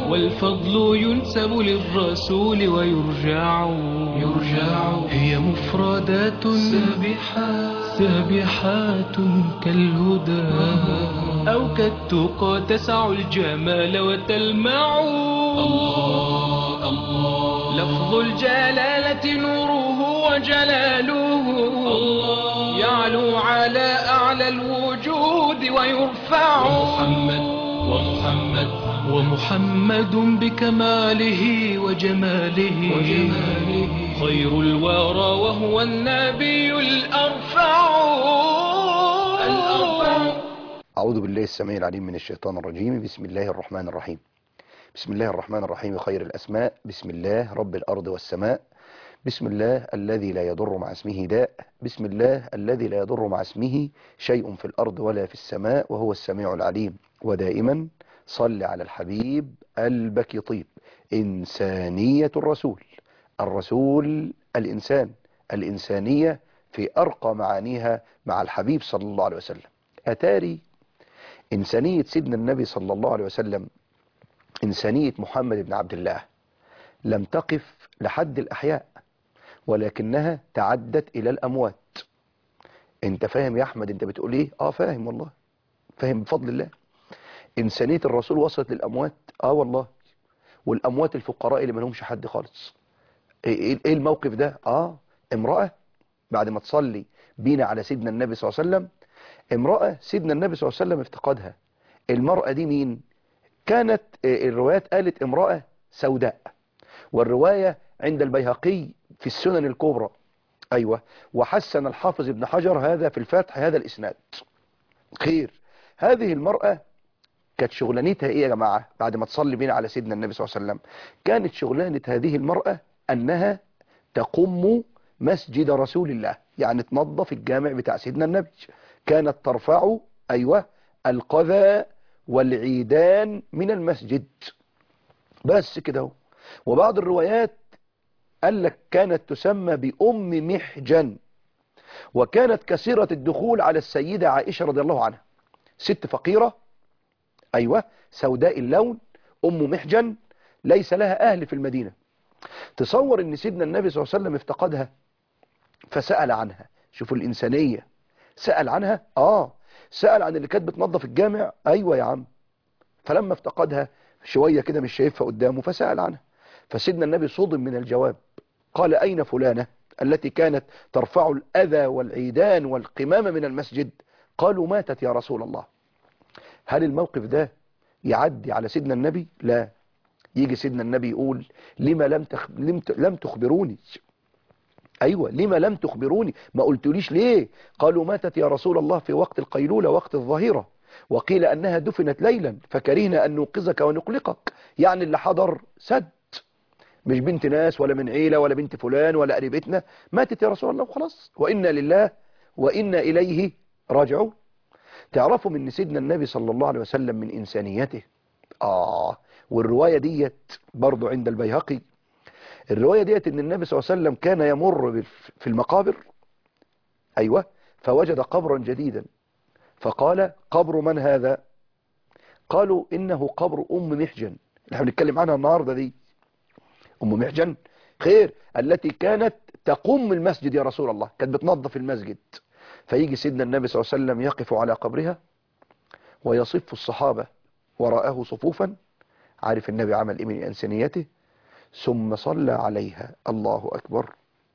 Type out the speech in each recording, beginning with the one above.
والفضل ينسب للرسول ويرجع يرجع هي مفردات سابحات سابحات كالهدى أو كالتقى تسع الجمال وتلمع الله الله لفظ الجلالة نوره وجلاله الله يعلو على أعلى الوجود ويرفع محمد ومحمد ومحمد بكماله وجماله, وجماله خير الورى وهو النبي الأرفع الأرفع أعوذ بالله السميع العليم من الشيطان الرجيم بسم الله الرحمن الرحيم بسم الله الرحمن الرحيم خير الأسماء بسم الله رب الأرض والسماء بسم الله الذي لا يضر مع اسمه داء بسم الله الذي لا يضر مع اسمه شيء في الأرض ولا في السماء وهو السميع العليم ودائما صل على الحبيب قلبك يطيب إنسانية الرسول الرسول الإنسان الإنسانية في أرقى معانيها مع الحبيب صلى الله عليه وسلم أتاري إنسانية سيدنا النبي صلى الله عليه وسلم إنسانية محمد بن عبد الله لم تقف لحد الأحياء ولكنها تعدت إلى الأموات انت فاهم يا أحمد انت بتقول ايه اه فاهم والله فاهم بفضل الله إنسانية الرسول وصلت للأموات اه والله والأموات الفقراء اللي ما لهمش حد خالص ايه إيه الموقف ده اه امرأة بعد ما تصلي بينا على سيدنا النبي صلى الله عليه وسلم امرأة سيدنا النبي صلى الله عليه وسلم افتقدها المرأة دي مين كانت الروايات قالت امرأة سوداء والرواية عند البيهقي في السنن الكبرى أيوة وحسن الحافظ ابن حجر هذا في الفتح هذا الإسناد خير هذه المرأة كانت شغلانتها ايه يا جماعة بعد ما تصلي بينا على سيدنا النبي صلى الله عليه وسلم كانت شغلانة هذه المرأة أنها تقم مسجد رسول الله يعني تنظف الجامع بتاع سيدنا النبي كانت ترفع أيوة القذى والعيدان من المسجد بس كده هو وبعض الروايات قال لك كانت تسمى بأم محجن وكانت كثيرة الدخول على السيدة عائشة رضي الله عنها ست فقيرة أيوة سوداء اللون أم محجن ليس لها أهل في المدينة تصور أن سيدنا النبي صلى الله عليه وسلم افتقدها فسأل عنها شوفوا الإنسانية سأل عنها آه سأل عن اللي كانت بتنظف الجامع أيوة يا عم فلما افتقدها شوية كده مش شايفها قدامه فسأل عنها فسيدنا النبي صدم من الجواب قال أين فلانة التي كانت ترفع الأذى والعيدان والقمامة من المسجد قالوا ماتت يا رسول الله هل الموقف ده يعدي على سيدنا النبي لا يجي سيدنا النبي يقول لما لم, تخ... لم, ت... لم تخبروني أيوة لما لم تخبروني ما قلتليش ليه قالوا ماتت يا رسول الله في وقت القيلولة وقت الظهيرة وقيل أنها دفنت ليلا فكرهنا أن نوقظك ونقلقك يعني اللي حضر سد مش بنت ناس ولا من عيلة ولا بنت فلان ولا قريبتنا ماتت يا رسول الله وخلاص وإنا لله وإنا إليه راجعون تعرفوا من سيدنا النبي صلى الله عليه وسلم من إنسانيته آه والرواية ديت برضو عند البيهقي الرواية ديت ان النبي صلى الله عليه وسلم كان يمر في المقابر ايوه فوجد قبرا جديدا فقال قبر من هذا قالوا انه قبر ام محجن اللي احنا بنتكلم عنها النهاردة دي ام محجن خير التي كانت تقوم المسجد يا رسول الله كانت بتنظف المسجد فيجي سيدنا النبي صلى الله عليه وسلم يقف على قبرها ويصف الصحابة وراءه صفوفا عارف النبي عمل ايه من انسانيته ثم صلى عليها الله أكبر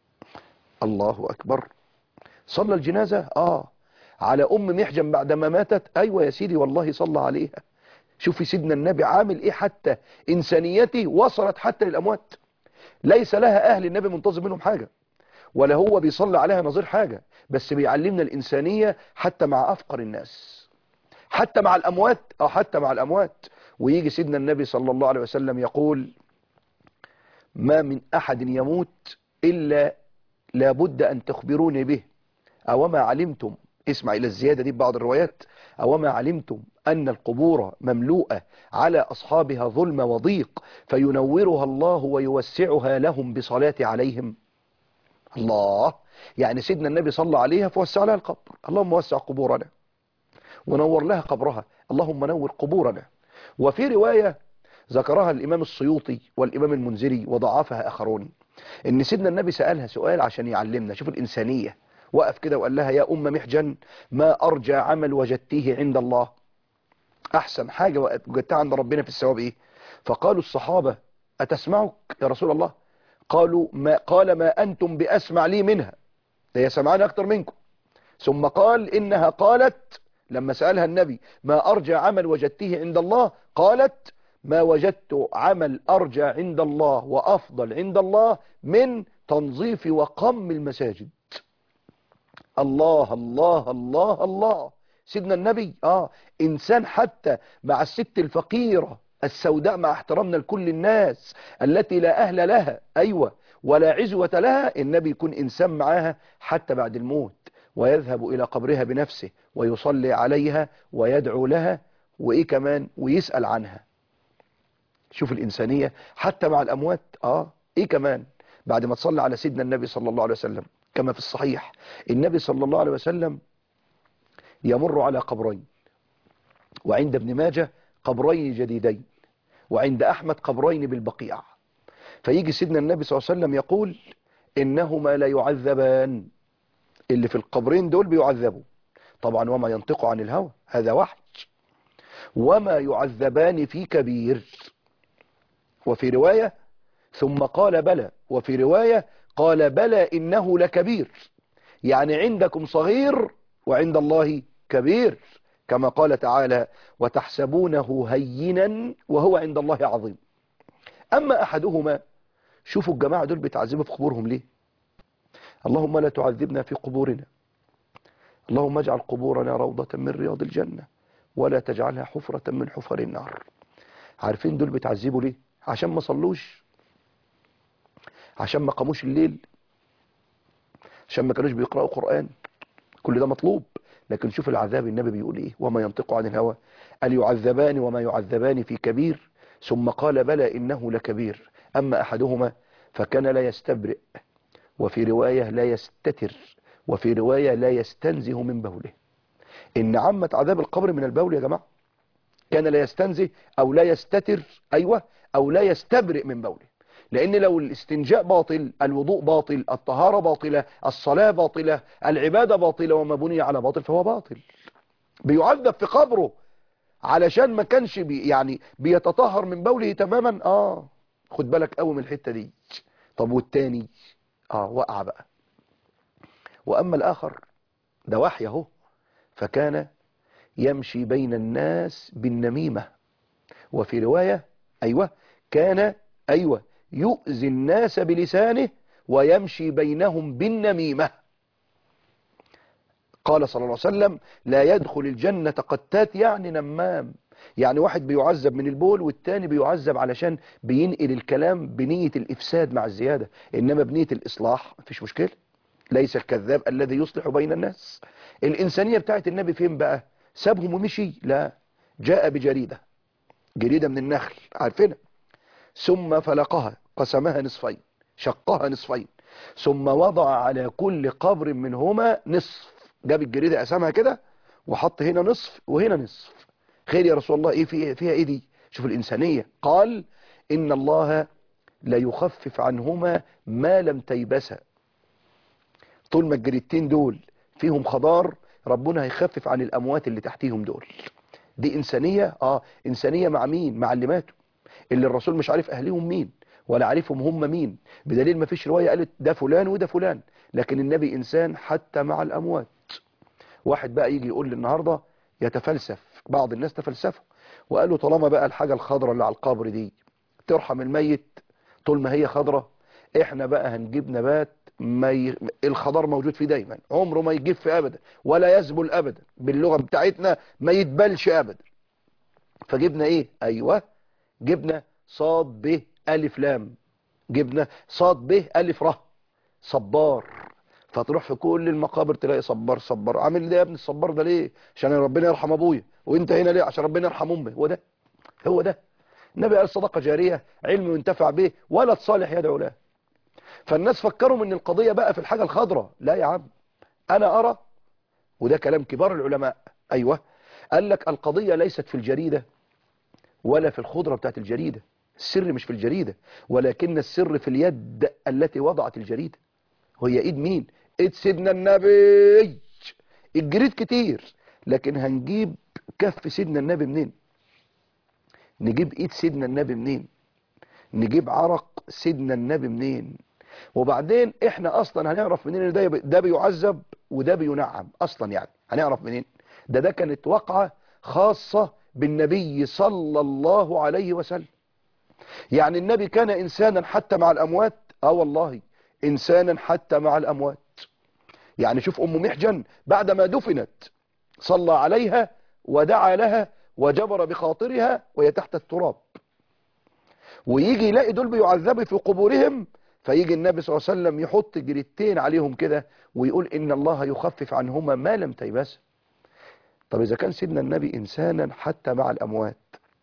الله أكبر صلى الجنازة آه على أم محجن بعدما ماتت أيوة يا سيدي والله صلى عليها شوفي سيدنا النبي عامل إيه حتى إنسانيته وصلت حتى للأموات ليس لها أهل النبي منتظر منهم حاجة ولا هو بيصلي عليها نظير حاجة بس بيعلمنا الإنسانية حتى مع أفقر الناس حتى مع الأموات أو حتى مع الأموات ويجي سيدنا النبي صلى الله عليه وسلم يقول ما من أحد يموت إلا لابد أن تخبروني به أو ما علمتم اسمع إلى الزيادة دي بعض الروايات أو ما علمتم أن القبور مملوءة على أصحابها ظلم وضيق فينورها الله ويوسعها لهم بصلاة عليهم الله يعني سيدنا النبي صلى عليها فوسع لها القبر اللهم وسع قبورنا ونور لها قبرها اللهم نور قبورنا وفي رواية ذكرها الإمام السيوطي والإمام المنذري وضعفها آخرون إن سيدنا النبي سألها سؤال عشان يعلمنا شوف الإنسانية وقف كده وقال لها يا أم محجن ما أرجى عمل وجدتيه عند الله أحسن حاجة وجدتها عند ربنا في الثواب إيه فقالوا الصحابة أتسمعك يا رسول الله قالوا ما قال ما أنتم بأسمع لي منها ده هي سمعان أكتر منكم ثم قال إنها قالت لما سألها النبي ما أرجى عمل وجدته عند الله قالت ما وجدت عمل أرجى عند الله وأفضل عند الله من تنظيف وقم المساجد الله الله الله الله سيدنا النبي آه إنسان حتى مع الست الفقيرة السوداء مع احترامنا لكل الناس التي لا أهل لها أيوة ولا عزوة لها النبي يكون إنسان معاها حتى بعد الموت ويذهب إلى قبرها بنفسه ويصلي عليها ويدعو لها وإيه كمان ويسأل عنها شوف الإنسانية حتى مع الأموات آه إيه كمان بعد ما تصلي على سيدنا النبي صلى الله عليه وسلم كما في الصحيح النبي صلى الله عليه وسلم يمر على قبرين وعند ابن ماجه قبرين جديدين وعند أحمد قبرين بالبقيع فيجي سيدنا النبي صلى الله عليه وسلم يقول إنهما لا يعذبان اللي في القبرين دول بيعذبوا طبعا وما ينطق عن الهوى هذا وحي وما يعذبان في كبير وفي رواية ثم قال بلى وفي رواية قال بلى إنه لكبير يعني عندكم صغير وعند الله كبير كما قال تعالى وتحسبونه هينا وهو عند الله عظيم أما أحدهما شوفوا الجماعة دول بيتعذبوا في قبورهم ليه اللهم لا تعذبنا في قبورنا اللهم اجعل قبورنا روضة من رياض الجنة ولا تجعلها حفرة من حفر النار عارفين دول بيتعذبوا ليه عشان ما صلوش عشان ما قاموش الليل عشان ما كانوش بيقرأوا قرآن كل ده مطلوب لكن شوف العذاب النبي بيقول ايه وما ينطق عن الهوى قال يعذبان وما يعذبان في كبير ثم قال بلى إنه لكبير أما أحدهما فكان لا يستبرئ وفي رواية لا يستتر وفي رواية لا يستنزه من بوله إن عامة عذاب القبر من البول يا جماعة كان لا يستنزه أو لا يستتر أيوة أو لا يستبرئ من بوله لأن لو الاستنجاء باطل الوضوء باطل الطهارة باطلة الصلاة باطلة العبادة باطلة وما بني على باطل فهو باطل بيعذب في قبره علشان ما كانش بي يعني بيتطهر من بوله تماما اه خد بالك قوي من الحتة دي طب والتاني اه وقع بقى واما الاخر ده وحي اهو فكان يمشي بين الناس بالنميمة وفي رواية ايوه كان ايوه يؤذي الناس بلسانه ويمشي بينهم بالنميمة قال صلى الله عليه وسلم لا يدخل الجنة قتات يعني نمام يعني واحد بيعذب من البول والتاني بيعذب علشان بينقل الكلام بنية الإفساد مع الزيادة إنما بنية الإصلاح مفيش مشكلة ليس الكذاب الذي يصلح بين الناس الإنسانية بتاعت النبي فين بقى سابهم ومشي لا جاء بجريدة جريدة من النخل عارفينها ثم فلقها قسمها نصفين شقها نصفين ثم وضع على كل قبر منهما نصف جاب الجريدة قسمها كده وحط هنا نصف وهنا نصف خير يا رسول الله ايه فيها, فيها ايه دي شوف الانسانية قال ان الله لا يخفف عنهما ما لم تيبسا طول ما الجريدتين دول فيهم خضار ربنا هيخفف عن الاموات اللي تحتيهم دول دي انسانية اه انسانية مع مين مع اللي ماتوا اللي الرسول مش عارف اهليهم مين ولا عارفهم هم مين بدليل ما فيش رواية قالت ده فلان وده فلان لكن النبي انسان حتى مع الاموات واحد بقى يجي يقول لي النهاردة يتفلسف بعض الناس تفلسفوا وقالوا طالما بقى الحاجة الخضراء اللي على القبر دي ترحم الميت طول ما هي خضراء احنا بقى هنجيب نبات ما ي... الخضار موجود فيه دايما عمره ما يجف ابدا ولا يزبل ابدا باللغة بتاعتنا ما يتبلش ابدا فجبنا ايه ايوه جبنا صاد ب الف لام جبنا صاد ب الف ر صبار فتروح في كل المقابر تلاقي صبار صبار عامل ده يا ابني الصبار ده ليه عشان ربنا يرحم ابويا وانت هنا ليه عشان ربنا يرحم امي هو ده هو ده النبي قال صدقه جاريه علم ينتفع به ولد صالح يدعو له فالناس فكروا ان القضيه بقى في الحاجه الخضراء لا يا عم انا ارى وده كلام كبار العلماء ايوه قال لك القضيه ليست في الجريده ولا في الخضرة بتاعت الجريدة السر مش في الجريدة ولكن السر في اليد التي وضعت الجريدة وهي ايد مين ايد سيدنا النبي الجريد كتير لكن هنجيب كف سيدنا النبي منين نجيب ايد سيدنا النبي منين نجيب عرق سيدنا النبي منين وبعدين احنا اصلا هنعرف منين ان ده ده بيعذب وده بينعم اصلا يعني هنعرف منين ده ده كانت واقعة خاصة بالنبي صلى الله عليه وسلم يعني النبي كان انسانا حتى مع الاموات اه والله انسانا حتى مع الاموات يعني شوف ام محجن بعدما دفنت صلى عليها ودعا لها وجبر بخاطرها وهي تحت التراب ويجي يلاقي دول بيعذبوا في قبورهم فيجي النبي صلى الله عليه وسلم يحط جريتين عليهم كده ويقول ان الله يخفف عنهما ما لم تيبس طب اذا كان سيدنا النبي انسانا حتى مع الاموات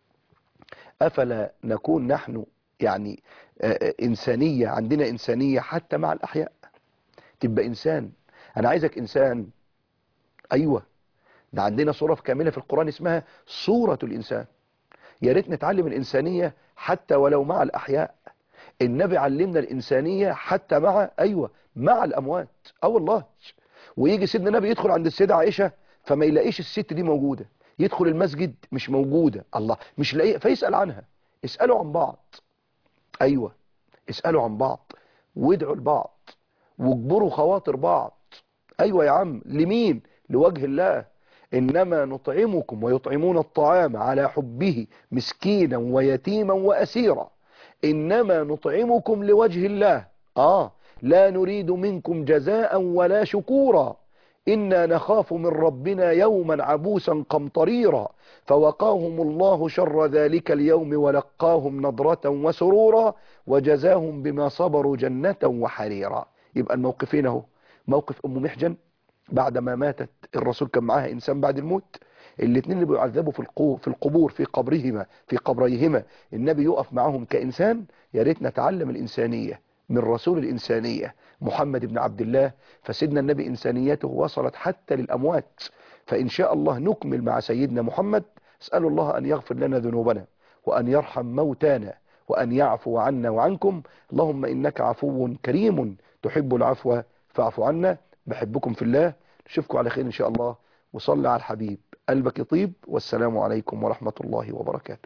افلا نكون نحن يعني انسانية عندنا انسانية حتى مع الاحياء تبقى انسان انا عايزك انسان ايوه ده عندنا صورة كاملة في القرآن اسمها صورة الانسان يا ريت نتعلم الانسانية حتى ولو مع الاحياء النبي علمنا الانسانية حتى مع ايوه مع الاموات اه والله ويجي سيدنا النبي يدخل عند السيدة عائشة فما يلاقيش الست دي موجودة يدخل المسجد مش موجودة الله مش لاقيه فيسأل عنها اسألوا عن بعض ايوه اسألوا عن بعض وادعوا لبعض واجبروا خواطر بعض ايوه يا عم لمين لوجه الله انما نطعمكم ويطعمون الطعام على حبه مسكينا ويتيما واسيرا انما نطعمكم لوجه الله اه لا نريد منكم جزاء ولا شكورا إنا نخاف من ربنا يوما عبوسا قمطريرا فوقاهم الله شر ذلك اليوم ولقاهم نضرة وسرورا وجزاهم بما صبروا جنة وحريرا يبقى الموقفين اهو موقف أم محجن بعدما ماتت الرسول كان معاها إنسان بعد الموت الاثنين اللي بيعذبوا في القو في القبور في قبرهما في قبريهما النبي يقف معهم كإنسان يا ريت نتعلم الإنسانية من رسول الإنسانية محمد بن عبد الله فسيدنا النبي إنسانيته وصلت حتى للأموات فإن شاء الله نكمل مع سيدنا محمد اسأل الله أن يغفر لنا ذنوبنا وأن يرحم موتانا وأن يعفو عنا وعنكم اللهم إنك عفو كريم تحب العفو فاعف عنا بحبكم في الله نشوفكم على خير إن شاء الله وصلى على الحبيب قلبك يطيب والسلام عليكم ورحمة الله وبركاته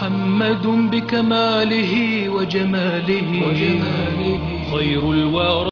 ومحمد بكماله وجماله, وجماله خير الورى